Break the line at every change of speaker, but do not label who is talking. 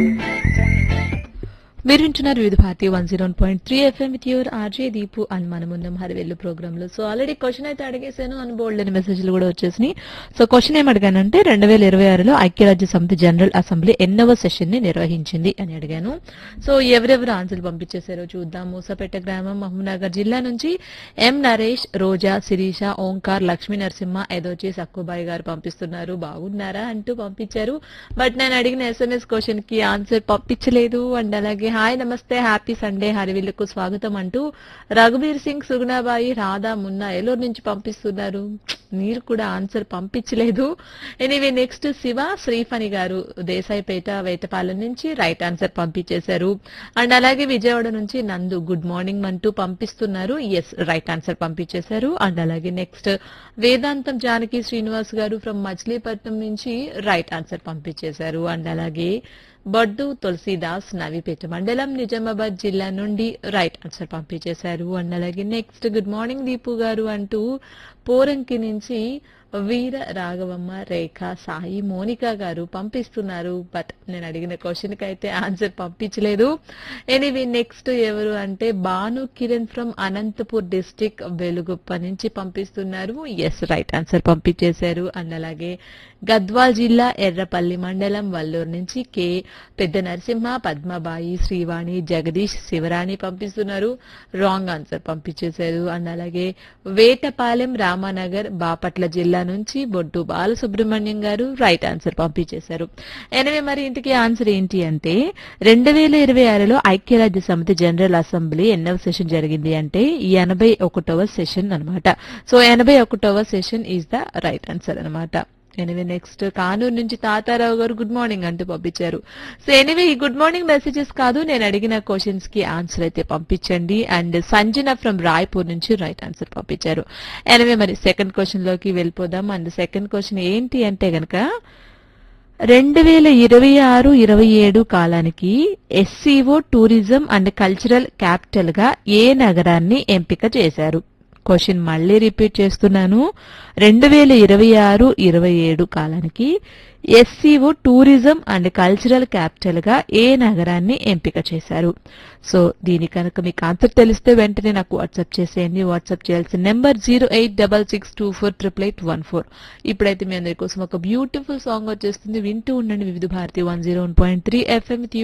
మీరు వింటున్నారు Vividh Bharati one zero point three FM with your RJ Deepu అని మనం ఉన్నాం హరివెల్లు ప్రోగ్రామ్ లో సో ఆల్రెడీ క్వశ్చన్ అయితే అడిగేశాను అని బోల్డ్ అని మెసేజ్లు కూడా వచ్చేసినాయి సో క్వశ్చన్ ఏం అడిగానంటే రెండు వేల ఇరవై ఆరులో ఐక్యరాజ్య సమితి జనరల్ అసెంబ్లీ ఎన్నవ సెషన్ ని నిర్వహించింది అని అడిగాను సో ఎవరెవరు ఆన్సర్లు పంపించేశారో చూద్దాం మూసపేట గ్రామం మహబూబ్నగర్ జిల్లా నుంచి ఎం నరేష్ రోజా శిరీష ఓంకార్ లక్ష్మీ నరసింహ ఎదోచి సక్కుబాయి గారు పంపిస్తున్నారు బాగున్నారా అంటూ పంపించారు బట్ నేను అడిగిన ఎస్ఎంఎస్ క్వశ్చన్ కి ఆన్సర్ పంపించలేదు అండ్ అలాగే హాయ్ నమస్తే హ్యాపీ సండే హరివిల్లుకు స్వాగతం అంటూ రఘుబీర్ సింగ్ సుగుణాబాయి రాధా మున్నా ఏలూరు నుంచి పంపిస్తున్నారు మీరు కూడా ఆన్సర్ పంపించలేదు ఎనీవే నెక్స్ట్ శివ శ్రీఫణి గారు దేశాయిపేట వేటపాలెం నుంచి రైట్ ఆన్సర్ పంపించేశారు అండ్ అలాగే విజయవాడ నుంచి నందు గుడ్ మార్నింగ్ అంటూ పంపిస్తున్నారు ఎస్ రైట్ ఆన్సర్ పంపించేశారు అండ్ అలాగే నెక్స్ట్ వేదాంతం జానకి శ్రీనివాస్ గారు ఫ్రమ్ మచిలీపట్నం నుంచి రైట్ ఆన్సర్ పంపించేశారు అండ్ అలాగే బడ్డు తులసీదాస్ నవిపేట మండలం నిజామాబాద్ జిల్లా నుండి రైట్ ఆన్సర్ పంపించేశారు అండ్ అలాగే నెక్స్ట్ గుడ్ మార్నింగ్ దీపు గారు అంటూ పోరంకి నుంచి వీర రాఘవమ్మ రేఖ సాయి మోనికా గారు పంపిస్తున్నారు బట్ నేను అడిగిన క్వశ్చన్ కి అయితే ఆన్సర్ పంపించలేదు ఎనీవే నెక్స్ట్ ఎవరు అంటే భాను కిరణ్ ఫ్రమ్ అనంతపూర్ డిస్టిక్ వెలుగుప్ప నుంచి పంపిస్తున్నారు ఎస్ రైట్ ఆన్సర్ పంపించేశారు అండ్ అలాగే గద్వాల్ జిల్లా ఎర్రపల్లి మండలం వల్లూరు నుంచి కే పెద్ద నరసింహ పద్మబాయి శ్రీవాణి జగదీష్ శివరాణి పంపిస్తున్నారు రాంగ్ ఆన్సర్ పంపించేశారు అండ్ అలాగే వేటపాలెం రామానగర్ బాపట్ల జిల్లా నుంచి బొడ్డు బాలసుబ్రహ్మణ్యం గారు రైట్ ఆన్సర్ పంపించేశారు ఎనివే మరి ఇంటికి ఆన్సర్ ఏంటి అంటే రెండు వేల ఇరవై ఆరులో ఐక్యరాజ్య సమితి జనరల్ అసెంబ్లీ ఎన్నవ సెషన్ జరిగింది అంటే ఎనభై ఒకటవ సెషన్ అన్నమాట సో ఎనభై ఒకటవ session is the right answer అన్నమాట ఎనివే నెక్స్ట్ కానూరు నుంచి తాతారావు గారు గుడ్ మార్నింగ్ అంటూ పంపించారు సో ఎనివే ఈ గుడ్ మార్నింగ్ మెసేజెస్ కాదు నేను అడిగిన క్వశ్చన్స్ కి ఆన్సర్ అయితే పంపించండి అండ్ సంజన ఫ్రమ్ రాయ్పూర్ నుంచి రైట్ ఆన్సర్ పంపించారు ఎనివే మరి సెకండ్ క్వశ్చన్ లోకి వెళ్ళిపోదాం అండ్ సెకండ్ క్వశ్చన్ ఏంటి అంటే గనక రెండు వేల ఇరవై ఆరు ఇరవై ఏడు కాలానికి SCO tourism and cultural capital గా ఏ నగరాన్ని ఎంపిక చేశారు క్వశ్చన్ మళ్ళీ రిపీట్ చేస్తున్నాను రెండు వేల ఇరవై ఆరు ఇరవై ఏడు కాలానికి SCO tourism and cultural capital గా ఏ నగరాన్ని ఎంపిక చేశారు సో దీని కనుక మీకు ఆన్సర్ తెలిస్తే వెంటనే నాకు వాట్సాప్ చేసేయండి వాట్సాప్ చేయాల్సిన number zero eight double six two four triple eight one four ఇప్పుడైతే మీ అందరి కోసం ఒక బ్యూటిఫుల్ సాంగ్ వచ్చేస్తుంది వింటూ ఉండండి Vividh Bharati one zero one point three FM